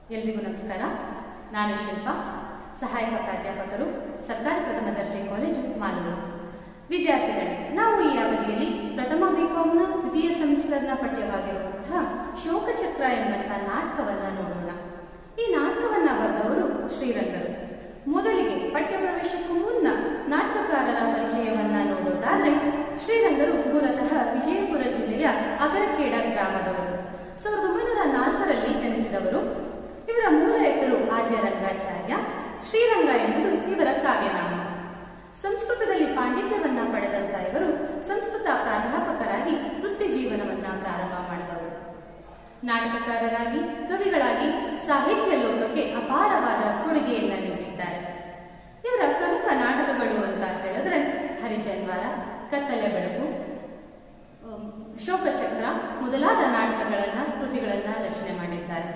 ಎಲ್ರಿಗೂ ನಮಸ್ಕಾರ ನಾನು ಶಿಲ್ಪಾ ಸಹಾಯಕ ಪ್ರಾಧ್ಯಾಪಕರು ಸರ್ಕಾರಿ ಪ್ರಥಮ ದರ್ಜೆ ಕಾಲೇಜು ಮಾಲೂರು ವಿದ್ಯಾರ್ಥಿಗಳೇ ನಾವು ಈ ಅವಧಿಯಲ್ಲಿ ಪ್ರಥಮ ಬಿಕಾಂನ ದ್ವಿತೀಯ ಸೆಮಿಸ್ಟರ್ನ ಪಠ್ಯವಾಗಿರುವಂತಹ ಶೋಕಚಕ್ರ ಎಂಬಂತಹ ನಾಟಕವನ್ನ ನೋಡೋಣ ಈ ನಾಟಕವನ್ನ ಬರೆದವರು ಶ್ರೀರಂಗರು ಮೊದಲಿಗೆ ಪಠ್ಯ ಪ್ರವೇಶಕ್ಕೂ ಮುನ್ನ ನಾಟಕಕಾರರ ಪರಿಚಯವನ್ನ ನೋಡೋದಾದ್ರೆ ಶ್ರೀರಂಗರು ಮೂಲತಃ ವಿಜಯಪುರ ಜಿಲ್ಲೆಯ ಅಗರಕೇಡ ಗ್ರಾಮದವರು ಸಾವಿರದ ಒಂಬೈನೂರ ನಾಲ್ಕರಲ್ಲಿ ಜನಿಸಿದವರು ಇವರ ಮೂಲ ಹೆಸರು ಆದ್ಯ ರಂಗಾಚಾರ್ಯ ಶ್ರೀರಂಗ ಎಂಬುದು ಇವರ ಕಾವ್ಯನಾಮ ಸಂಸ್ಕೃತದಲ್ಲಿ ಪಾಂಡಿತ್ಯವನ್ನ ಪಡೆದಂತ ಇವರು ಸಂಸ್ಕೃತ ಪ್ರಾಧ್ಯಾಪಕರಾಗಿ ವೃತ್ತಿ ಜೀವನವನ್ನ ಪ್ರಾರಂಭ ಮಾಡಿದವರು ನಾಟಕಕಾರರಾಗಿ ಕವಿಗಳಾಗಿ ಸಾಹಿತ್ಯ ಲೋಕಕ್ಕೆ ಅಪಾರವಾದ ಕೊಡುಗೆಯನ್ನ ನೀಡಿದ್ದಾರೆ ಇವರ ಪ್ರಮುಖ ನಾಟಕಗಳು ಅಂತ ಹೇಳಿದ್ರೆ ಹರಿಜನ್ವಾರ ಕತ್ತಲೆ ಬೆಳಕು ಅಮ್, ಶೋಕಚಕ್ರ ಮೊದಲಾದ ನಾಟಕಗಳನ್ನ ಕೃತಿಗಳನ್ನ ರಚನೆ ಮಾಡಿದ್ದಾರೆ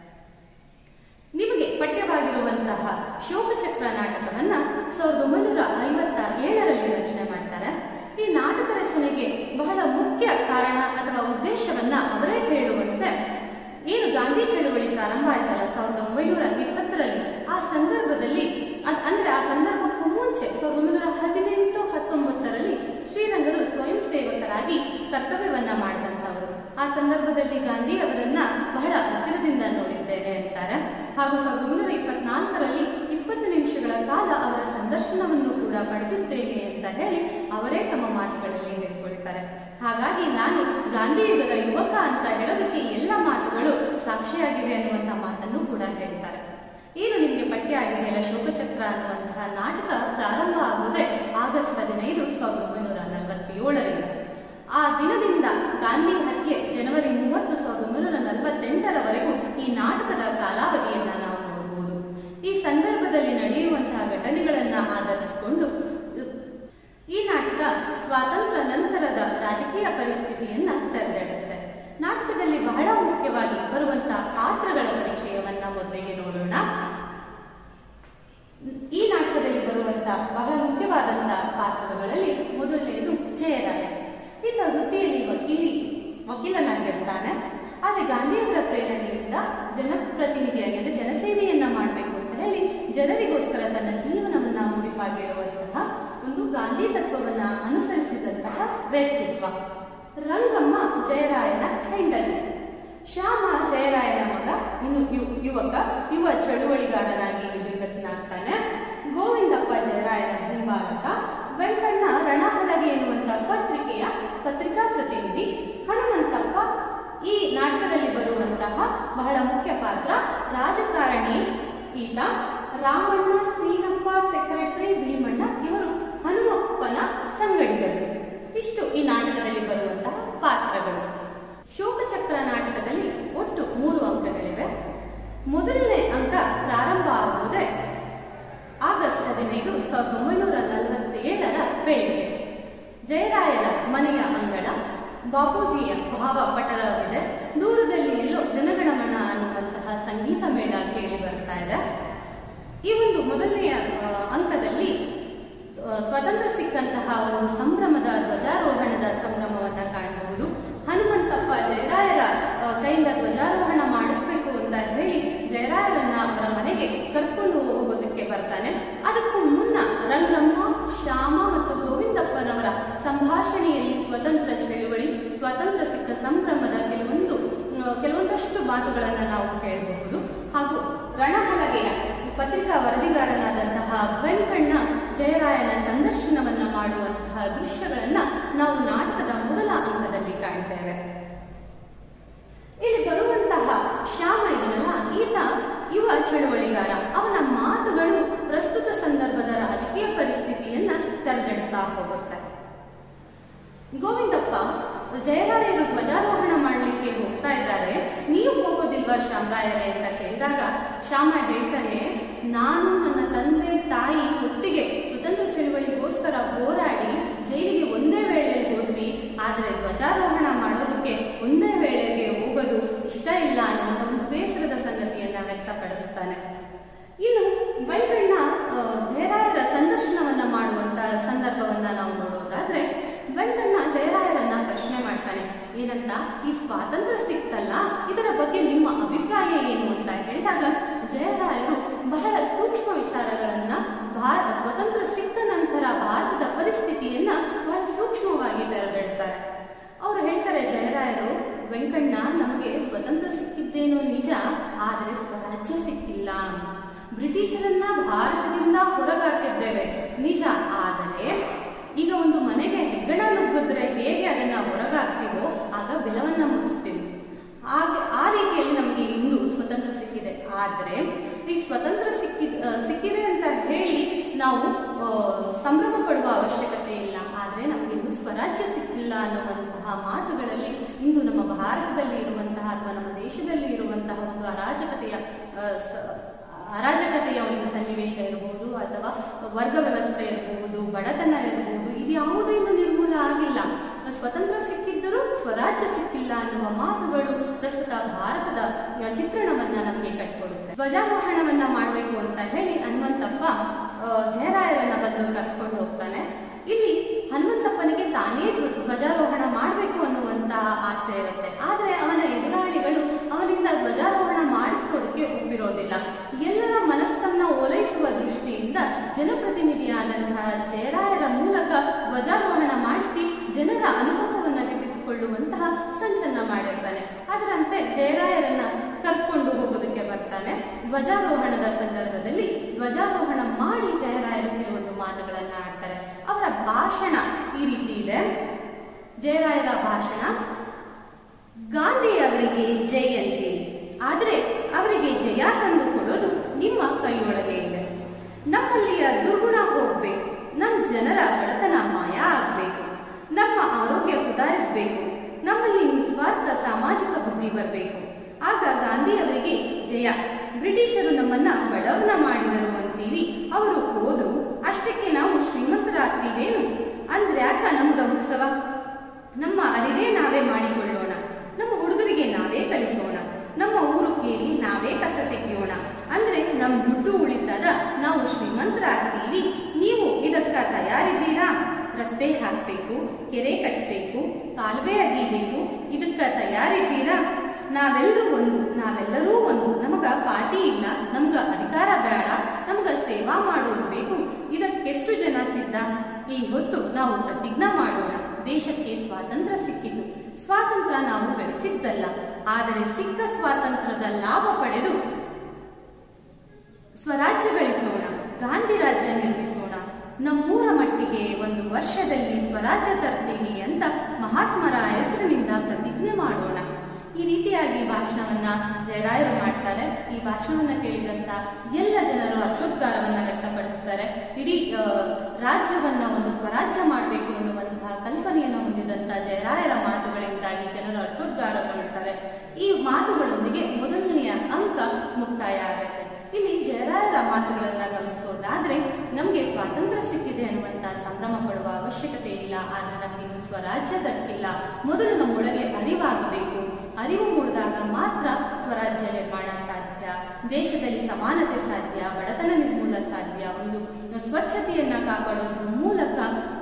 ನಿಮಗೆ ಪಠ್ಯವಾಗಿರುವಂತಹ ಶೋಕಚಕ್ರ ನಾಟಕವನ್ನ ಸಾವಿರದ ಒಂಬೈನೂರ ಐವತ್ತ ಏಳರಲ್ಲಿ ರಚನೆ ಮಾಡ್ತಾರೆ ಈ ನಾಟಕ ರಚನೆಗೆ ಬಹಳ ಮುಖ್ಯ ಕಾರಣ ಅಥವಾ ಉದ್ದೇಶವನ್ನ ಅವರೇ ಹೇಳುವಂತೆ ಏನು ಗಾಂಧಿ ಚಳುವಳಿ ಪ್ರಾರಂಭ ಆಯ್ತಲ್ಲ ಸಾವಿರದ ಒಂಬೈನೂರ ಇಪ್ಪತ್ತರಲ್ಲಿ ಆ ಸಂದರ್ಭದಲ್ಲಿ ಅದ್- ಅಂದ್ರೆ ಆ ಸಂದರ್ಭಕ್ಕೂ ಮುಂಚೆ ಸಾವಿರದ ಒಂಬೈನೂರ ಹದಿನೆಂಟು ಹತ್ತೊಂಬತ್ತರಲ್ಲಿ ಶ್ರೀರಂಗರು ಸ್ವಯಂ ಸೇವಕರಾಗಿ ಕರ್ತವ್ಯವನ್ನ ಮಾಡಿದಂತವರು ಆ ಸಂದರ್ಭದಲ್ಲಿ ಗಾಂಧಿ ಅವರನ್ನ ಬಹಳ ಹತ್ತಿರದಿಂದ ನೋಡಿದ್ದೇನೆ ಅಂತಾರೆ ಹಾಗೂ ಸಾವಿರದ ಒಂಬೈನೂರ ಇಪ್ಪತ್ನಾಲ್ಕರಲ್ಲಿ ಇಪ್ಪತ್ತು ನಿಮಿಷಗಳ ಕಾಲ ಅವರ ಸಂದರ್ಶನವನ್ನು ಕೂಡ ಪಡೆದಿದ್ದೇನೆ ಅಂತ ಹೇಳಿ ಅವರೇ ತಮ್ಮ ಮಾತುಗಳಲ್ಲಿ ಹೇಳಿಕೊಳ್ತಾರೆ ಹಾಗಾಗಿ ನಾನು ಗಾಂಧಿ ಯುಗದ ಯುವಕ ಅಂತ ಹೇಳೋದಕ್ಕೆ ಎಲ್ಲ ಮಾತುಗಳು ಸಾಕ್ಷಿಯಾಗಿವೆ ಅನ್ನುವಂಥ ಮಾತನ್ನು ಕೂಡ ಹೇಳ್ತಾರೆ ಏನು ನಿಮಗೆ ಪಠ್ಯ ಆಗಿದೆಯಲ್ಲ ಶೋಕಚಕ್ರ ಅನ್ನುವಂತಹ ನಾಟಕ ಪ್ರಾರಂಭ ಆಗುವುದೇ ಆಗಸ್ಟ್ ಹದಿನೈದು ಸಾವಿರದ ಒಂಬೈನೂರ ನಲವತ್ತೇಳರಿಂದ ಆ ದಿನದಿಂದ ಗಾಂಧಿ ಹತ್ಯೆ ಜನವರಿ ಮೂವತ್ತು ಸಾವಿರದ ಒಂಬೈನೂರ ನಲವತ್ತೆಂಟರವರೆಗೂ ಈ ನಾಟಕದ ಕಾಲಾವಧಿಯನ್ನ ನಾವು ನೋಡಬಹುದು ಈ ಸಂದರ್ಭದಲ್ಲಿ ನಡೆಯುವಂತಹ ಘಟನೆಗಳನ್ನ ಆಧರಿಸಿಕೊಂಡು ಈ ನಾಟಕ ಸ್ವಾತಂತ್ರ್ಯ ನಂತರದ ರಾಜಕೀಯ ಪರಿಸ್ಥಿತಿಯನ್ನ ತೆರೆದಿಡುತ್ತೆ ನಾಟಕದಲ್ಲಿ ಬಹಳ ಮುಖ್ಯವಾಗಿ ಬರುವಂತಹ ಪಾತ್ರಗಳ ಪರಿಚಯವನ್ನ ಮೊದಲಿಗೆ ನೋಡೋಣ ಈ ನಾಟಕದಲ್ಲಿ ಬರುವಂತಹ ಬಹಳ ಮುಖ್ಯವಾದಂತಹ ಪಾತ್ರಗಳಲ್ಲಿ ಮೊದಲನೆಯದು ಜಯರಾಯ ಈತ ವೃತ್ತಿಯಲ್ಲಿ ವಕೀಲಿ ವಕೀಲನಾಗಿರ್ತಾನೆ ಆದರೆ ಗಾಂಧಿಯವರ ಪ್ರೇರಣೆಯಿಂದ ಜನಪ್ರತಿನಿಧಿಯಾಗಿ ಅಂದ್ರೆ ಜನಸೇವೆಯನ್ನ ಮಾಡಬೇಕು ಅಂತ ಹೇಳಿ ಜನರಿಗೋಸ್ಕರ ತನ್ನ ಜೀವನವನ್ನ ಮುಡಿಪಾಗಿರುವಂತಹ ಒಂದು ಗಾಂಧಿ ತತ್ವವನ್ನ ಅನುಸರಿಸಿದಂತಹ ವ್ಯಕ್ತಿತ್ವ ರಂಗಮ್ಮ ಜಯರಾಯನ ಹೆಂಡತಿ ಶ್ಯಾಮ ಜಯರಾಯನ ಮಗ ಇನ್ನು ಯು- ಯುವಕ ಯುವ ಚಳುವಳಿಗಾರನಾಗಿ ನಿವೃತ್ತನಾಗ್ತಾನೆ ಗೋವಿಂದಪ್ಪ ಜಯರಾಯನ ಹಿಂಬಾಲಕ ವೆಂಕಣ್ಣ ರಣಹಲಗೆ ಎನ್ನುವಂತಹ ಪತ್ರಿಕೆಯ ಪತ್ರಿಕಾ ಪ್ರತಿನಿಧಿ ಹನುಮಂತಪ್ಪ ಈ ನಾಟಕದಲ್ಲಿ ಬರುವಂತಹ ಬಹಳ ಮುಖ್ಯ ಪಾತ್ರ ರಾಜಕಾರಣಿ ಈತ ರಾಮಣ್ಣ ಸೀನಪ್ಪ ಸೆಕ್ರೆಟರಿ ಭೀಮಣ್ಣ ಇವರು ಹನುಮಪ್ಪನ ಸಂಗಡಿಗರು ಇಷ್ಟು ಈ ನಾಟಕದಲ್ಲಿ ಬರುವಂತಹ ಪಾತ್ರಗಳು ಶೋಕಚಕ್ರ ನಾಟಕದಲ್ಲಿ ಒಟ್ಟು ಮೂರು ಅಂಕಗಳಿವೆ ಮೊದಲನೇ ಅಂಕ ಪ್ರಾರಂಭ ಆಗುವುದೇ ಆಗಸ್ಟ್ ಹದಿನೈದು ಸಾವಿರದ ಒಂಬೈನೂರ ನಲವತ್ತೇಳರ ಬೆಳಿಗ್ಗೆ ಜಯರಾಯರ ಮನೆಯ ಅಂಗಳ ಬಾಪೂಜಿಯ ಭಾವ ಪಟಲವಿದೆ ದೂರದಲ್ಲಿ ಎಲ್ಲೋ ಜನಗಣಮನ ಅನ್ನುವಂತಹ ಸಂಗೀತ ಮೇಳ ಕೇಳಿ ಬರ್ತಾ ಇದೆ ಈ ಒಂದು ಮೊದಲನೆಯ ಆ, ಅಂಕದಲ್ಲಿ ಆ, ಸ್ವತಂತ್ರ ಸಿಕ್ಕಂತಹ ಒಂದು ಸಂಭ್ರಮದ ಧ್ವಜಾರೋಹಣದ ಸಂಭ್ರಮವನ್ನ ಕಾಣಬಹುದು ಹನುಮಂತಪ್ಪ ಜಯರಾಯರ ಆ, ಕೈಯಿಂದ ಧ್ವಜಾರೋಹಣ ಮಾಡಿಸ್ಬೇಕು ಅಂತ ಹೇಳಿ ಜಯರಾಯರನ್ನ ಅವರ ಮನೆಗೆ ಕರ್ಕೊಂಡು ಹೋಗೋದಕ್ಕೆ ಬರ್ತಾನೆ ಅದಕ್ಕೂ ಮುನ್ನ ರಂಗಮ್ಮ ಶ್ಯಾಮ ಮತ್ತು ಗೋವಿಂದಪ್ಪನವರ ಸಂಭಾಷಣೆಯಲ್ಲಿ ಸ್ವತಂತ್ರ ಚಳುವಳಿ ಸ್ವಾತಂತ್ರ್ಯ ಸಿಕ್ಕ ಸಂಭ್ರಮದ ಕೆಲವೊಂದು ಆ, ಕೆಲವೊಂದಷ್ಟು ಮಾತುಗಳನ್ನು ನಾವು ಕೇಳಬಹುದು ಹಾಗೂ ರಣಹಲಗೆಯ ಪತ್ರಿಕಾ ವರದಿಗಾರನಾದಂತಹ ವೆಂಕಣ್ಣ ಜಯರಾಯನ ಸಂದರ್ಶನವನ್ನ ಮಾಡುವಂತಹ ದೃಶ್ಯಗಳನ್ನ ನಾವು ನಾಟಕದ ಮೊದಲ ಅಂಕದಲ್ಲಿ ಕಾಣ್ತೇವೆ ಇಲ್ಲಿ ಬರುವಂತಹ ಶ್ಯಾಮ ಇದನ್ನಲ್ಲ ಈತ ಯುವ ಚಳುವಳಿಗಾರ ಅವನ ಮಾತುಗಳು ಪ್ರಸ್ತುತ ಸಂದರ್ಭದ ರಾಜಕೀಯ ಪರಿಸ್ಥಿತಿಯನ್ನ ತೆರೆದಿಡ್ತಾ ಹೋಗುತ್ತೆ ಗೋವಿಂದಪ್ಪ ಜಯರಾಯರು ಧ್ವಜಾರೋಹಣ ಮಾಡಲಿಕ್ಕೆ ಹೋಗ್ತಾ ಇದ್ದಾರೆ ನೀವು ಹೋಗೋದಿಲ್ವಾ ಶ್ಯಾಮರಾಯರೇ ಅಂತ ಕೇಳಿದಾಗ ಶ್ಯಾಮ ಹೇಳ್ತಾನೆ ನಾನು ನನ್ನ ತಂದೆ ತಾಯಿ ಒಟ್ಟಿಗೆ ಸ್ವತಂತ್ರ ಚಳುವಳಿಗೋಸ್ಕರ ಹೋರಾಡಿ ಜೈಲಿಗೆ ಒಂದೇ ವೇಳೆಯಲ್ಲಿ ಹೋದ್ವಿ ಆದರೆ ಧ್ವಜಾರೋಹಣ ಮಾಡೋದಕ್ಕೆ ಒಂದೇ ವೇಳೆಗೆ ಹೋಗೋದು ಇಷ್ಟ ಇಲ್ಲ ಅನ್ನೋ ಒಂದು ಬೇಸರದ ಸಂಗತಿಯನ್ನ ವ್ಯಕ್ತಪಡಿಸ್ತಾನೆ ಇನ್ನು ವೆಂಕಣ್ಣ ಆ, ಜಯರಾಯರ ಸಂದರ್ಶನವನ್ನ ಮಾಡುವಂತ ಸಂದರ್ಭವನ್ನ ನಾವು ನೋಡೋದಾದ್ರೆ ವೆಂಕಣ್ಣ ಜಯರಾಯರನ್ನ ಪ್ರಶ್ನೆ ಮಾಡ್ತಾನೆ ಏನಂತ ಈ ಸ್ವಾತಂತ್ರ್ಯ ಸಿಕ್ತಲ್ಲ ಇದರ ಬಗ್ಗೆ ನಿಮ್ಮ ಅಭಿಪ್ರಾಯ ಏನು ಅಂತ ಹೇಳಿದಾಗ ಸ್ವರಾಜ್ಯ ಸಿಕ್ಕಿಲ್ಲ ಬ್ರಿಟಿಷರನ್ನ ಭಾರತದಿಂದ ಹೊರಗಾಕಿದ್ದೇವೆ ನಿಜ ಆದರೆ ಈಗ ಒಂದು ಮನೆಗೆ ಹೆಗ್ಗಣ ನುಗ್ಗಿದ್ರೆ ಹೇಗೆ ಅದನ್ನ ಹೊರಗಾಕ್ತೀವೋ ಆಗ ಬೆಲವನ್ನ ಮುಚ್ಚುತ್ತೀವಿ ಹಾಗೆ ಆ ರೀತಿಯಲ್ಲಿ ನಮಗೆ ಇಂದು ಸ್ವತಂತ್ರ ಸಿಕ್ಕಿದೆ ಆದರೆ ಈ ಸ್ವತಂತ್ರ ಸಿಕ್ಕಿ ಆ, ಸಿಕ್ಕಿದೆ ಅಂತ ಹೇಳಿ ನಾವು ಆ, ಸಂಭ್ರಮ ಪಡುವ ಅವಶ್ಯಕತೆ ಇಲ್ಲ ಆದರೆ ನಮಗೆ ಇಂದು ಸ್ವರಾಜ್ಯ ಸಿಕ್ಕಿಲ್ಲ ಅನ್ನುವಂತಹ ಮಾತುಗಳಲ್ಲಿ ಇಂದು ನಮ್ಮ ಭಾರತದಲ್ಲಿ ಇರುವಂತಹ ಅಥವಾ ನಮ್ಮ ದೇಶದಲ್ಲಿ ಇರುವಂತಹ ಒಂದು ಅರಾಜಕತೆಯ ಆ, ಸ- ಅರಾಜಕತೆಯ ಒಂದು ಸನ್ನಿವೇಶ ಇರಬಹುದು ಅಥವಾ ವರ್ಗ ವ್ಯವಸ್ಥೆ ಇರಬಹುದು ಬಡತನ ಇರಬಹುದು ಇದು ಯಾವುದೂ ಇನ್ನು ನಿರ್ಮೂಲ ಆಗಿಲ್ಲ ಸ್ವತಂತ್ರ ಸಿಕ್ಕಿದ್ದರೂ ಸ್ವರಾಜ್ಯ ಸಿಕ್ಕಿಲ್ಲ ಅನ್ನುವ ಮಾತುಗಳು ಪ್ರಸ್ತುತ ಭಾರತದ ಚಿತ್ರಣವನ್ನ ನಮಗೆ ಕಟ್ಕೊಡುತ್ತೆ ಧ್ವಜಾರೋಹಣವನ್ನ ಮಾಡಬೇಕು ಅಂತ ಹೇಳಿ ಹನುಮಂತಪ್ಪ ಆ, ಜಯರಾಯರನ್ನ ಬಂದು ಕರ್ಕೊಂಡು ಹೋಗ್ತಾನೆ ಇಲ್ಲಿ ಹನುಮಂತಪ್ಪನಿಗೆ ತಾನೇ ಧ್ವ- ಧ್ವಜಾರೋಹಣ ಮಾಡಬೇಕು ಅನ್ನುವಂತಹ ಆಸೆ ಇರುತ್ತೆ ಆದರೆ ಅವನ ಎದುರಾಳಿಗಳು ಅವನಿಂದ ಧ್ವಜಾರೋಹಣ ಮಾಡಿಸೋದಕ್ಕೆ ಒಪ್ಪಿರೋದಿಲ್ಲ ಎಲ್ಲರ ಮನಸ್ಸನ್ನ ಓಲೈಸುವ ದೃಷ್ಟಿಯಿಂದ ಜನಪ್ರತಿನಿಧಿಯಾದಂತಹ ಜಯರಾಯರ ಮೂಲಕ ಧ್ವಜಾರೋಹಣ ಮಾಡಿಸಿ ಜನರ ಅನುಭವವನ್ನ ಗಿಟ್ಟಿಸಿಕೊಳ್ಳುವಂತಹ ಸಂಚನ್ನ ಮಾಡಿರ್ತಾನೆ ಅದರಂತೆ ಜಯರಾಯರನ್ನ ಕರ್ಕೊಂಡು ಹೋಗೋದಕ್ಕೆ ಬರ್ತಾನೆ ಧ್ವಜಾರೋಹಣದ ಸಂದರ್ಭದಲ್ಲಿ ಧ್ವಜಾರೋಹಣ ಮಾಡಿ ಜಯರಾಯರು ಕೆಲವೊಂದು ಮಾತುಗಳನ್ನ ಆಡ್ತಾರೆ ಅವರ ಭಾಷಣ ಈ ರೀತಿ ಇದೆ ಜಯರಾಯರ ಭಾಷಣ ಗಾಂಧಿ ಅವರಿಗೆ ಜಯಂತಿ ಆದರೆ ಅವರಿಗೆ ಜಯ ತಂದು ಕೊಡೋದು ನಿಮ್ಮ ಕೈಯೊಳಗೆ ಇದೆ ನಮ್ಮಲ್ಲಿಯ ದುರ್ಗುಣ ಹೋಗ್ಬೇಕು ನಮ್ಮ ಜನರ ಬಡತನ ಮಾಯ ಆಗ್ಬೇಕು ನಮ್ಮ ಆರೋಗ್ಯ ಸುಧಾರಿಸಬೇಕು ನಮ್ಮಲ್ಲಿ ನಿಸ್ವಾರ್ಥ ಸಾಮಾಜಿಕ ಬುದ್ಧಿ ಬರಬೇಕು ಆಗ ಗಾಂಧಿ ಅವರಿಗೆ ಜಯ ಬ್ರಿಟಿಷರು ನಮ್ಮನ್ನ ಬಡವನ ಮಾಡಿದರು ಅಂತೀವಿ ಅವರು ಹೋದ್ರು ಅಷ್ಟಕ್ಕೆ ನಾವು ಶ್ರೀಮಂತರಾಗ್ತೀವೇನು ಅಂದ್ರೆ ಯಾಕ ನಮ್ಗ ಉತ್ಸವ ನಮ್ಮ ಅರಿವೇ ನಾವೇ ಮಾಡಿಕೊಳ್ಳೋಣ ನಮ್ಮ ಹುಡುಗರಿಗೆ ನಾವೇ ಕಲಿಸೋಣ ನಮ್ಮ ಊರು ಕೇರಿ ನಾವೇ ಕಸ ತೆಗೆಯೋಣ ಅಂದ್ರೆ ನಮ್ ದುಡ್ಡು ಉಳಿತದ ನಾವು ಶ್ರೀಮಂತರಾಗ್ತೀವಿ ನೀವು ಇದಕ್ಕ ತಯಾರಿದ್ದೀರಾ ರಸ್ತೆ ಹಾಕ್ಬೇಕು ಕೆರೆ ಕಟ್ಟಬೇಕು ಕಾಲುವೆ ಅಗಿಬೇಕು ಇದಕ್ಕ ತಯಾರಿದ್ದೀರಾ ನಾವೆಲ್ಲರೂ ಒಂದು ನಾವೆಲ್ಲರೂ ಒಂದು ನಮಗ ಪಾರ್ಟಿ ಇಲ್ಲ ನಮ್ಗ ಅಧಿಕಾರ ಬೇಡ ನಮ್ಗ ಸೇವಾ ಮಾಡೋದು ಬೇಕು ಇದಕ್ಕೆಷ್ಟು ಜನ ಸಿದ್ಧ ಈ ಹೊತ್ತು ನಾವು ಪ್ರತಿಜ್ಞಾ ಮಾಡೋಣ ದೇಶಕ್ಕೆ ಸ್ವಾತಂತ್ರ್ಯ ಸಿಕ್ಕಿತು ಸ್ವಾತಂತ್ರ್ಯ ನಾವು ಗಳಿಸಿದ್ದಲ್ಲ ಆದರೆ ಸಿಕ್ಕ ಸ್ವಾತಂತ್ರ್ಯದ ಲಾಭ ಪಡೆದು ಸ್ವರಾಜ್ಯ ಗಳಿಸೋಣ ಗಾಂಧಿ ರಾಜ್ಯ ನಿರ್ಮಿಸೋಣ ನಮ್ಮೂರ ಮಟ್ಟಿಗೆ ಒಂದು ವರ್ಷದಲ್ಲಿ ಸ್ವರಾಜ್ಯ ತರ್ತೀನಿ ಅಂತ ಮಹಾತ್ಮರ ಹೆಸರಿನಿಂದ ಪ್ರತಿಜ್ಞೆ ಮಾಡೋಣ ಈ ರೀತಿಯಾಗಿ ಭಾಷಣವನ್ನ ಜಯರಾಯರು ಮಾಡ್ತಾರೆ ಈ ಭಾಷಣವನ್ನ ಕೇಳಿದಂತ ಎಲ್ಲ ಜನರು ಹರ್ಷೋದ್ಗಾರವನ್ನ ವ್ಯಕ್ತಪಡಿಸ್ತಾರೆ ಇಡೀ ಆ, ರಾಜ್ಯವನ್ನ ಒಂದು ಸ್ವರಾಜ್ಯ ಮಾಡಬೇಕು ಅನ್ನುವಂತಹ ಕಲ್ಪನೆಯನ್ನು ಹೊಂದಿದಂತ ಜಯರಾಯರ ಮಾತುಗಳಿಂದಾಗಿ ಜನರು ಹರ್ಷೋದ್ಗಾರ ಮಾಡುತ್ತಾರೆ ಈ ಮಾತುಗಳೊಂದಿಗೆ ಮೊದಲನೆಯ ಅಂಕ ಮುಕ್ತಾಯ ಆಗುತ್ತೆ ಇಲ್ಲಿ ಜಯರಾಯರ ಮಾತುಗಳನ್ನ ಗಮನಿಸೋದಾದ್ರೆ ನಮಗೆ ಸ್ವಾತಂತ್ರ್ಯ ಸಿಕ್ಕಿದೆ ಅನ್ನುವಂತ ಸಂಭ್ರಮ ಪಡುವ ಅವಶ್ಯಕತೆ ಇಲ್ಲ ಆದ್ರೆ ನಮಗೆ ಇನ್ನು ಸ್ವರಾಜ್ಯ ದಕ್ಕಿಲ್ಲ ಮೊದಲು ನಮ್ಮೊಳಗೆ ಅರಿವಾಗಬೇಕು ಅರಿವು ಮೂಡಿದಾಗ ಮಾತ್ರ ಸ್ವರಾಜ್ಯ ನಿರ್ಮಾಣ ಸಾಧ್ಯ ದೇಶದಲ್ಲಿ ಸಮಾನತೆ ಸಾಧ್ಯ ಬಡತನ ನಿರ್ಮೂಲ ಸಾಧ್ಯ ಒಂದು ಸ್ವಚ್ಛತೆಯನ್ನ ಕಾಪಾಡೋದ್ರ ಮೂಲಕ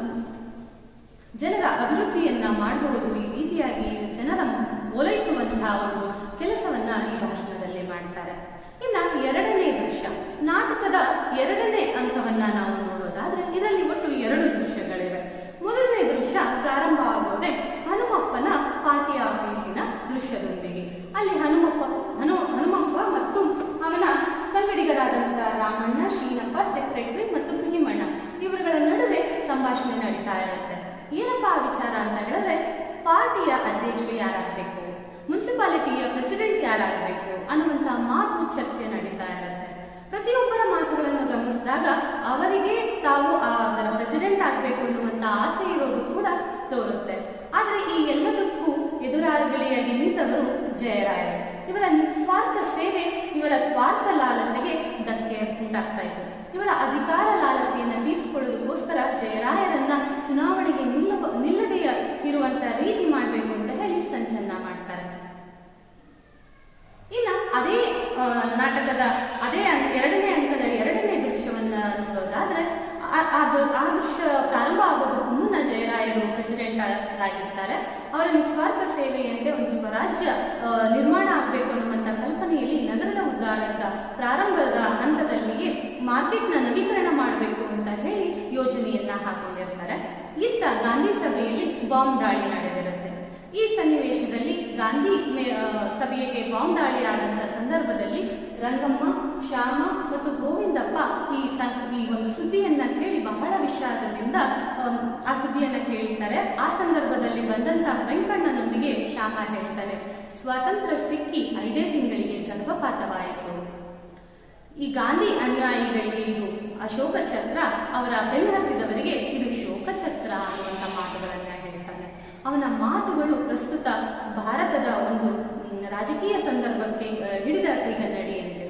ಜನರ ಅಭಿವೃದ್ಧಿಯನ್ನ ಮಾಡಬಹುದು ಈ ರೀತಿಯಾಗಿ ಜನರ ಓಲೈಸುವಂತಹ ಒಂದು ಕೆಲಸವನ್ನ ಈ ಭಾಷಣದಲ್ಲಿ ಮಾಡ್ತಾರೆ ಇನ್ನ ಎರಡನೇ ದೃಶ್ಯ ನಾಟಕದ ಎರಡನೇ ಅಂಕವನ್ನ ನಾವು ನೋಡೋದಾದ್ರೆ ಇದರಲ್ಲಿ ಒಟ್ಟು ಎರಡು ದೃಶ್ಯಗಳಿವೆ ಮೊದಲನೇ ದೃಶ್ಯ ಪ್ರಾರಂಭ ಆಗೋದೇ ಹನುಮಪ್ಪನ ಪಾರ್ಟಿ ಆಫೀಸಿನ ದೃಶ್ಯದೊಂದಿಗೆ ಅಲ್ಲಿ ಹನುಮಪ್ಪ ಹನು ಹನುಮಪ್ಪ ಮತ್ತು ಅವನ ಸಂಗಡಿಗರಾದಂತಹ ರಾಮಣ್ಣ ಶೀನಪ್ಪ ಸೆಕ್ರೆಟರಿ ಮತ್ತು ಭೀಮಣ್ಣ ಇವರುಗಳ ನಡುವೆ ಸಂಭಾಷಣೆ ನಡೀತಾ ಇರುತ್ತೆ ಏನಪ್ಪ ಆ ವಿಚಾರ ಅಂತ ಹೇಳಿದ್ರೆ ಪಾರ್ಟಿಯ ಅಧ್ಯಕ್ಷರು ಯಾರಾಗಬೇಕು ಮುನ್ಸಿಪಾಲಿಟಿಯ ಪ್ರೆಸಿಡೆಂಟ್ ಯಾರಾಗಬೇಕು ಅನ್ನುವಂತ ಮಾತು ಚರ್ಚೆ ನಡೀತಾ ಇರುತ್ತೆ ಪ್ರತಿಯೊಬ್ಬರ ಮಾತುಗಳನ್ನು ಗಮನಿಸಿದಾಗ ಅವರಿಗೆ ತಾವು ಆ ಅದರ ಪ್ರೆಸಿಡೆಂಟ್ ಆಗಬೇಕು ಅನ್ನುವಂತ ಆಸೆ ಇರೋದು ಕೂಡ ತೋರುತ್ತೆ ಆದರೆ ಈ ಎಲ್ಲದಕ್ಕೂ ಎದುರಾಳಿಯಾಗಿ ನಿಂತವರು ಜಯರಾಯರು ಇವರ ನಿಸ್ವಾರ್ಥ ಸೇವೆ ಇವರ ಸ್ವಾರ್ಥ ಲಾಲಸೆಗೆ ಧಕ್ಕೆ ಉಂಟಾಗ್ತಾ ಇತ್ತು ಇವರ ಅಧಿಕಾರ ಲಾಲಸೆಯನ್ನ ತೀರಿಸಿಕೊಳ್ಳೋದಕ್ಕೋಸ್ಕರ ಜಯರಾಯರನ್ನ ಚುನಾವಣೆಗೆ ನಿಲ್ಲುವ ನಿಲ್ಲದೆಯ ಇರುವಂತ ರೀತಿ ಮಾಡಬೇಕು ಅಂತ ಹೇಳಿ ಸಂಚನ್ನ ಮಾಡ್ತಾರೆ ಇನ್ನ ಅದೇ ಆ, ನಾಟಕದ ಅದೇ ಅಂ- ಎರಡನೇ ಅಂಕದ ಎರಡನೇ ದೃಶ್ಯವನ್ನ ನೋಡೋದಾದ್ರೆ ಆ- ಆ ದೃ- ಆ ದೃಶ್ಯ ಪ್ರಾರಂಭ ಆಗೋದಕ್ಕೂ ಮುನ್ನ ಜಯರಾಯರು ಪ್ರೆಸಿಡೆಂಟ್ ಆಗಿರ್ತಾರೆ ಅವರ ನಿಸ್ವಾರ್ಥ ಸೇವೆಯಂತೆ ಒಂದು ಸ್ವರಾಜ್ಯ ಆ, ನಿರ್ಮಾಣ ಆಗಬೇಕು ಅನ್ನುವಂಥ ಕಲ್ಪನೆಯಲ್ಲಿ ನಗರದ ಉದ್ಧಾರದ ಪ್ರಾರಂಭದ ಹಂತದಲ್ಲಿಯೇ ಮಾರ್ಕೆಟ್ನ ನವೀಕರಣ ಮಾಡಬೇಕು ಅಂತ ಹೇಳಿ ಯೋಜನೆಯನ್ನ ಹಾಕೊಂಡಿರ್ತಾರೆ ಇತ್ತ ಗಾಂಧಿ ಸಭೆಯಲ್ಲಿ ಬಾಂಬ್ ದಾಳಿ ನಡೆದಿರುತ್ತೆ ಈ ಸನ್ನಿವೇಶದಲ್ಲಿ ಗಾಂಧಿ ಮೇ- ಆ, ಸಭೆಗೆ ಬಾಂಬ್ ದಾಳಿ ಆದಂತ ಸಂದರ್ಭ ಸಂದರ್ಭದಲ್ಲಿ ರಂಗಮ್ಮ ಶ್ಯಾಮ ಮತ್ತು ಗೋವಿಂದಪ್ಪ ಈ ಸಂ ಈ ಒಂದು ಸುದ್ದಿಯನ್ನ ಕೇಳಿ ಬಹಳ ವಿಷಾದದಿಂದ ಅಮ್, ಆ ಸುದ್ದಿಯನ್ನ ಕೇಳ್ತಾರೆ ಆ ಸಂದರ್ಭದಲ್ಲಿ ಬಂದಂತ ವೆಂಕಣ್ಣನೊಂದಿಗೆ ಶ್ಯಾಮ ಹೇಳ್ತಾನೆ ಸ್ವಾತಂತ್ರ್ಯ ಸಿಕ್ಕಿ ಐದೇ ತಿಂಗಳಿಗೆ ಗರ್ಭಪಾತವಾಯಿತು ಈ ಗಾಂಧಿ ಅನುಯಾಯಿಗಳಿಗೆ ಇದು ಅಶೋಕ ಚಕ್ರ ಅವರ ಬೆನ್ನಹತ್ತಿದವರಿಗೆ ಇದು ಶೋಕ ಚಕ್ರ ಅನ್ನುವಂಥ ಮಾತುಗಳನ್ನ ಹೇಳ್ತಾನೆ ಅವನ ಮಾತುಗಳು ಪ್ರಸ್ತುತ ಭಾರತದ ಒಂದು ಮ್, ರಾಜಕೀಯ ಸಂದರ್ಭಕ್ಕೆ ಆ, ಹಿಡಿದ ಕೈಗನ್ನಡಿ ಅಂತಿವೆ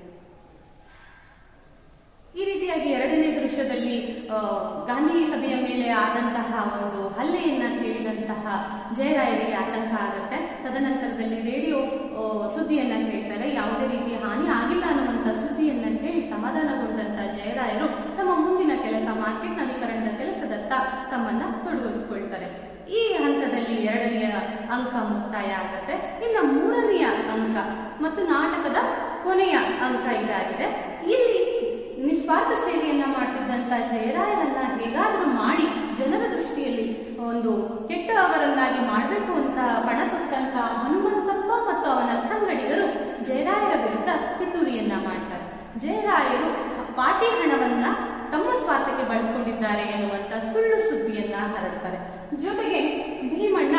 ಈ ರೀತಿಯಾಗಿ ಎರಡನೇ ದೃಶ್ಯದಲ್ಲಿ ಆ, ಗಾಂಧಿ ಸಭೆಯ ಮೇಲೆ ಆದಂತಹ ಒಂದು ಹಲ್ಲೆಯನ್ನ ಕೇಳಿದಂತಹ ಜಯರಾಯರಿಗೆ ಆತಂಕ ಆಗುತ್ತೆ ತದನಂತರದಲ್ಲಿ ರೇಡಿಯೋ ಆ, ಸುದ್ದಿಯನ್ನ ಕೇಳ್ತಾರೆ ಯಾವುದೇ ರೀತಿಯ ಹಾನಿ ಆಗಿಲ್ಲ ಅನ್ನುವಂಥ ಸುದ್ದಿಯನ್ನ ಕೇಳಿ ಸಮಾಧಾನಗೊಂಡಂತ ಜಯರಾಯರು ತಮ್ಮ ಮುಂದಿನ ಕೆಲಸ ಮಾರ್ಕೆಟ್ ನವೀಕರಣದ ಕೆಲಸದತ್ತ ತಮ್ಮನ್ನ ತೊಡಗಿಸ್ಕೊಳ್ತಾರೆ ಈ ಹಂತದಲ್ಲಿ ಎರಡನೆಯ ಅಂಕ ಮುಕ್ತಾಯ ಆಗುತ್ತೆ ಇನ್ನು ಮೂರನೆಯ ಅಂಕ ಮತ್ತು ನಾಟಕದ ಕೊನೆಯ ಅಂಕ ಇದಾಗಿದೆ ಇಲ್ಲಿ ನಿಸ್ವಾರ್ಥ ಸೇವೆಯನ್ನ ಮಾಡ್ತಿದ್ದಂತ ಜಯರಾಯರನ್ನ ಹೇಗಾದ್ರೂ ಮಾಡಿ ಜನರ ದೃಷ್ಟಿಯಲ್ಲಿ ಒಂದು ಕೆಟ್ಟವರನ್ನಾಗಿ ಮಾಡಬೇಕು ಅಂತ ಪಣ ತೊಟ್ಟಂತ ಹನುಮಂತಪ್ಪ ಮತ್ತು ಅವನ ಸಂಗಡಿಗರು ಜಯರಾಯರ ವಿರುದ್ಧ ಪಿತೂರಿಯನ್ನ ಮಾಡ್ತಾರೆ ಜಯರಾಯರು ಪಾರ್ಟಿ ಹಣವನ್ನ ತಮ್ಮ ಸ್ವಾರ್ಥಕ್ಕೆ ಬಳಸಿಕೊಂಡಿದ್ದಾರೆ ಎನ್ನುವಂತ ಸುಳ್ಳು ಸುದ್ದಿಯನ್ನ ಹರಡ್ತಾರೆ ಜೊತೆಗೆ ಭೀಮಣ್ಣ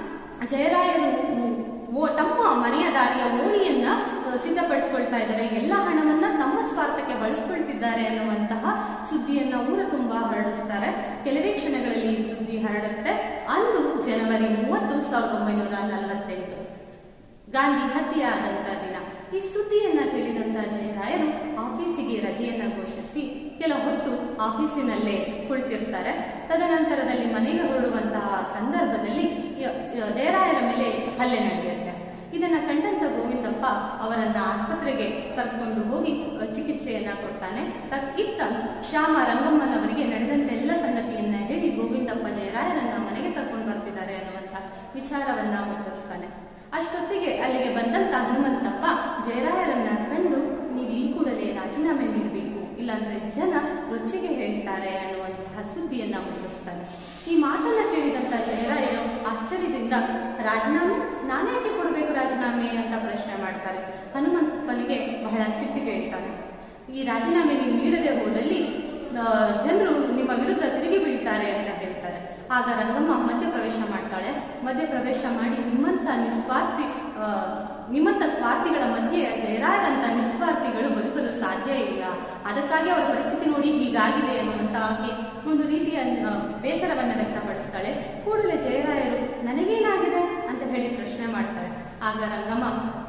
ಜಯರಾಯರು ಓ- ತಮ್ಮ ಮನೆಯ ದಾರಿಯ ಓಣಿಯನ್ನ ಅ, ಸಿದ್ಧಪಡಿಸ್ಕೊಳ್ತಾ ಇದ್ದಾರೆ ಎಲ್ಲ ಹಣವನ್ನ ತಮ್ಮ ಸ್ವಾರ್ಥಕ್ಕೆ ಬಳಸ್ಕೊಳ್ತಿದ್ದಾರೆ ಅನ್ನುವಂತಹ ಸುದ್ದಿಯನ್ನ ಊರ ತುಂಬಾ ಹರಡಿಸ್ತಾರೆ ಕೆಲವೇ ಕ್ಷಣಗಳಲ್ಲಿ ಈ ಸುದ್ದಿ ಹರಡುತ್ತೆ ಅಂದು ಜನವರಿ ಮೂವತ್ತು ಸಾವಿರದ ಒಂಬೈನೂರ ನಲವತ್ತೆಂಟು ಗಾಂಧಿ ಹತ್ಯೆಯಾದಂತ ದಿನ ಈ ಸುದ್ದಿಯನ್ನ ಕೇಳಿದಂತ ಜಯರಾಯರು ಆಫೀಸಿಗೆ ರಜೆಯನ್ನ ಘೋಷಿಸಿ ಕೆಲ ಹೊತ್ತು ಆಫೀಸಿನಲ್ಲೇ ಕುಳಿತಿರ್ತಾರೆ ತದನಂತರದಲ್ಲಿ ಮನೆಗೆ ಹೊರಡುವಂತಹ ಸಂದರ್ಭದಲ್ಲಿ ಯ- ಯ- ಜಯರಾಯರ ಮೇಲೆ ಹಲ್ಲೆ ನಡೆಯುತ್ತೆ ಇದನ್ನ ಕಂಡಂತ ಗೋವಿಂದಪ್ಪ ಅವರನ್ನ ಆಸ್ಪತ್ರೆಗೆ ಕರ್ಕೊಂಡು ಹೋಗಿ ಅ, ಚಿಕಿತ್ಸೆಯನ್ನ ಕೊಡ್ತಾನೆ ತ- ಇತ್ತ ಶ್ಯಾಮ ರಂಗಮ್ಮನವರಿಗೆ ನಡೆದಂತ ಎಲ್ಲ ಸಂಗತಿಯನ್ನ ಹೇಳಿ ಗೋವಿಂದಪ್ಪ ಜಯರಾಯರನ್ನ ಮನೆಗೆ ಕರ್ಕೊಂಡು ಬರ್ತಿದ್ದಾರೆ ಅನ್ನುವಂತ ವಿಚಾರವನ್ನ ಮುಟ್ಟಿಸ್ತಾನೆ ಅಷ್ಟೊತ್ತಿಗೆ ಅಲ್ಲಿಗೆ ಬಂದಂತ ಹನುಮಂತಪ್ಪ ಜಯರಾಯರನ್ನ ಕಂಡು ನೀವು ಈ ಕೂಡಲೇ ರಾಜೀನಾಮೆ ನೀಡಬೇಕು ಇಲ್ಲಾಂದ್ರೆ ಜನ ರೊಚ್ಚಿಗೆ ಹೇಳ್ತಾರೆ ಅನ್ನುವಂತಹ ಸುದ್ದಿಯನ್ನ ಮುಟ್ಟಿಸ್ತಾನೆ ಈ ಮಾತನ್ನ ಕೇಳಿದಂತ ಜಯರಾಯರು ಆಶ್ಚರ್ಯದಿಂದ ರಾಜೀನಾಮೆ ನಾನೇಕೆ ಕೊಡಬೇಕು ರಾಜೀನಾಮೆ ಅಂತ ಪ್ರಶ್ನೆ ಮಾಡ್ತಾರೆ ಹನುಮಂತಪ್ಪನಿಗೆ ಬಹಳ ಸಿಟ್ಟಿಗೆ ಇರ್ತಾನೆ ಈ ರಾಜೀನಾಮೆ ನೀವು ನೀಡದೆ ಹೋದಲ್ಲಿ ಆ, ಜನರು ನಿಮ್ಮ ವಿರುದ್ಧ ತಿರುಗಿ ಬೀಳ್ತಾರೆ ಅಂತ ಹೇಳ್ತಾರೆ ಆಗ ರಂಗಮ್ಮ ಮಧ್ಯ ಪ್ರವೇಶ ಮಾಡ್ತಾಳೆ ಮಧ್ಯ ಪ್ರವೇಶ ಮಾಡಿ ನಿಮ್ಮಂತ ನಿಸ್ವಾರ್ಥಿ ಆ, ನಿಮ್ಮಂತ ಸ್ವಾರ್ಥಿಗಳ ಮಧ್ಯೆ ಜಯರಾಯರಂತ ನಿಸ್ವಾರ್ಥಿಗಳು ಬದುಕಲು ಸಾಧ್ಯ ಇಲ್ಲ ಅದಕ್ಕಾಗಿ ಅವರ ಪರಿಸ್ಥಿತಿ ನೋಡಿ ಹೀಗಾಗಿದೆ ಅನ್ನುವಂತ ಆಕೆ ಒಂದು ರೀತಿಯ ಆ, ಬೇಸರವನ್ನ ವ್ಯಕ್ತಪಡಿಸ್ತಾಳೆ ಕೂಡಲೇ ಜಯರಾಯರು ನನಗೇನಾಗಿದೆ ಅಂತ ಹೇಳಿ ಪ್ರಶ್ನೆ ಮಾಡ್ತಾರೆ ಆಗ ರಂಗಮ್ಮ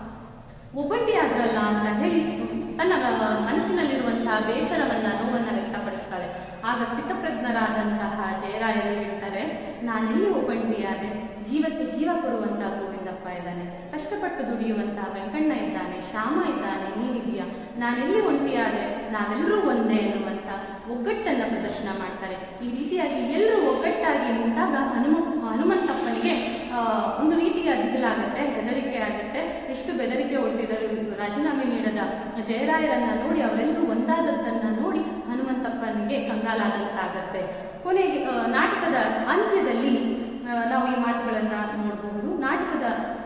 ಒಬ್ಬಂಟಿ ಆದ್ರಲ್ಲ ಅಂತ ಹೇಳಿ ತನ್ನ ಮನಸ್ಸಿನಲ್ಲಿರುವಂತಹ ಬೇಸರವನ್ನ ನೋವನ್ನ ವ್ಯಕ್ತಪಡಿಸ್ತಾಳೆ ಆಗ ಸ್ಥಿತಪ್ರಜ್ಞರಾದಂತಹ ಜಯರಾಯರು ಹೇಳ್ತಾರೆ ನಾನೆಲ್ಲಿ ಒಬ್ಬಂಟಿಯಾದೆ ಜೀವಕ್ಕೆ ಜೀವ ಕೊಡುವಂತ ಗೋವಿಂದಪ್ಪ ಇದ್ದಾನೆ ಕಷ್ಟಪಟ್ಟು ದುಡಿಯುವಂತ ವೆಂಕಣ್ಣ ಇದ್ದಾನೆ ಶ್ಯಾಮ ಇದ್ದಾನೆ ನೀನಿದೆಯಾ ನಾನೆಲ್ಲಿ ಒಂಟಿಯಾದೆ ನಾವೆಲ್ಲರೂ ಒಂದೇ ಎನ್ನುವಂತ ಒಗ್ಗಟ್ಟನ್ನ ಪ್ರದರ್ಶನ ಮಾಡ್ತಾರೆ ಈ ರೀತಿಯಾಗಿ ಎಲ್ಲರೂ ಒಗ್ಗಟ್ಟಾಗಿ ನಿಂತಾಗ ಹನುಮ ಹನುಮಂತಪ್ಪನಿಗೆ ಆ, ಒಂದು ರೀತಿಯ ದಿಗಿಲಾಗುತ್ತೆ ಹೆದರಿಕೆ ಆಗುತ್ತೆ ಎಷ್ಟು ಬೆದರಿಕೆ ಒಡ್ಡಿದರು ರಾಜೀನಾಮೆ ನೀಡದ ಜಯರಾಯರನ್ನ ನೋಡಿ ಅವರೆಲ್ಲರೂ ಒಂದಾದದ್ದನ್ನ ನೋಡಿ ಹನುಮಂತಪ್ಪನಿಗೆ ಕಂಗಾಲಾದಂತಾಗತ್ತೆ ಕೊನೆಗೆ ಆ, ನಾಟಕದ ಅಂತ್ಯದಲ್ಲಿ ಆ, ನಾವು ಈ ಮಾತುಗಳನ್ನ ನೋಡಬಹುದು ನಾಟಕದ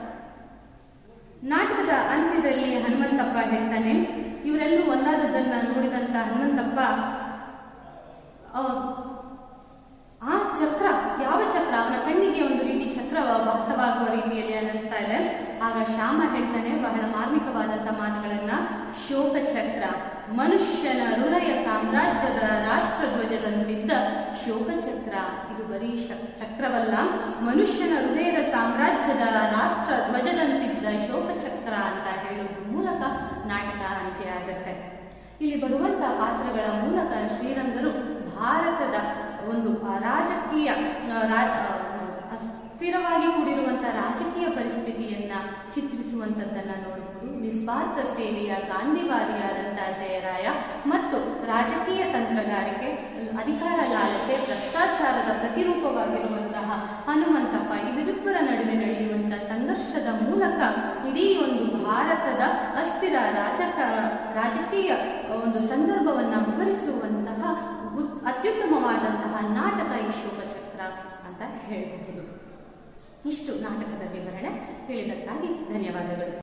ನಾಟಕದ ಅಂತ್ಯದಲ್ಲಿ ಹನುಮಂತಪ್ಪ ಹೇಳ್ತಾನೆ ಇವರೆಲ್ಲರೂ ಒಂದಾದದ್ದನ್ನ ನೋಡಿದಂತ ಹನುಮಂತಪ್ಪ ಆ, ಆ ಚಕ್ರ ಯಾವ ಚಕ್ರ ಅವನ ಕಣ್ಣಿಗೆ ಒಂದು ರೀತಿ ಚಕ್ರ ಭಾಸವಾಗುವ ರೀತಿಯಲ್ಲಿ ಅನ್ನಿಸ್ತಾ ಇದೆ ಆಗ ಶ್ಯಾಮ ಹೇಳ್ತಾನೆ ಬಹಳ ಮಾರ್ಮಿಕವಾದಂತ ಮಾತುಗಳನ್ನ ಶೋಕ ಚಕ್ರ ಮನುಷ್ಯನ ಹೃದಯ ಸಾಮ್ರಾಜ್ಯದ ರಾಷ್ಟ್ರಧ್ವಜದಂತಿದ್ದ ಶೋಕ ಚಕ್ರ ಇದು ಬರೀ ಶ- ಚಕ್ರವಲ್ಲ ಮನುಷ್ಯನ ಹೃದಯದ ಸಾಮ್ರಾಜ್ಯದ ರಾಷ್ಟ್ರ ಧ್ವಜದಂತಿದ್ದ ಶೋಕ ಚಕ್ರ ಅಂತ ಹೇಳುವ ಮೂಲಕ ನಾಟಕ ಅಂತ್ಯ ಆಗುತ್ತೆ ಇಲ್ಲಿ ಬರುವಂತ ಪಾತ್ರಗಳ ಮೂಲಕ ಶ್ರೀರಂಗರು ಭಾರತದ ಒಂದು ಆ, ರಾಜಕೀಯ ಆ, ರಾ- ಆ, ಅಸ್ಥಿರವಾಗಿ ಕೂಡಿರುವಂತಹ ರಾಜಕೀಯ ಪರಿಸ್ಥಿತಿಯನ್ನ ಚಿತ್ರಿಸುವಂತದ್ದನ್ನ ನೋಡಬಹುದು ನಿಸ್ವಾರ್ಥ ಸೇವೆಯ ಗಾಂಧಿವಾದಿಯಾದಂತಹ ಜಯರಾಯ ಮತ್ತು ರಾಜಕೀಯ ತಂತ್ರಗಾರಿಕೆ ಅಧಿಕಾರ ಲಾಲಸೆ ಭ್ರಷ್ಟಾಚಾರದ ಪ್ರತಿರೂಪವಾಗಿರುವಂತಹ ಹನುಮಂತಪ್ಪ ಇವಿಬ್ಬರ ನಡುವೆ ನಡೆಯುವಂತಹ ಸಂಘರ್ಷದ ಮೂಲಕ ಇಡೀ ಒಂದು ಭಾರತದ ಅಸ್ಥಿರ ರಾಜಕ ರಾಜಕೀಯ ಒಂದು ಸಂದರ್ಭವನ್ನ ವಿವರಿಸುವಂತಹ ಉತ್- ಅತ್ಯುತ್ತಮವಾದಂತಹ ನಾಟಕ ಈ ಶೋಕಚಕ್ರ ಅಂತ ಹೇಳಬಹುದು ಇಷ್ಟು ನಾಟಕದ ವಿವರಣೆ ಹೇಳಿದ್ದಕ್ಕಾಗಿ ಧನ್ಯವಾದಗಳು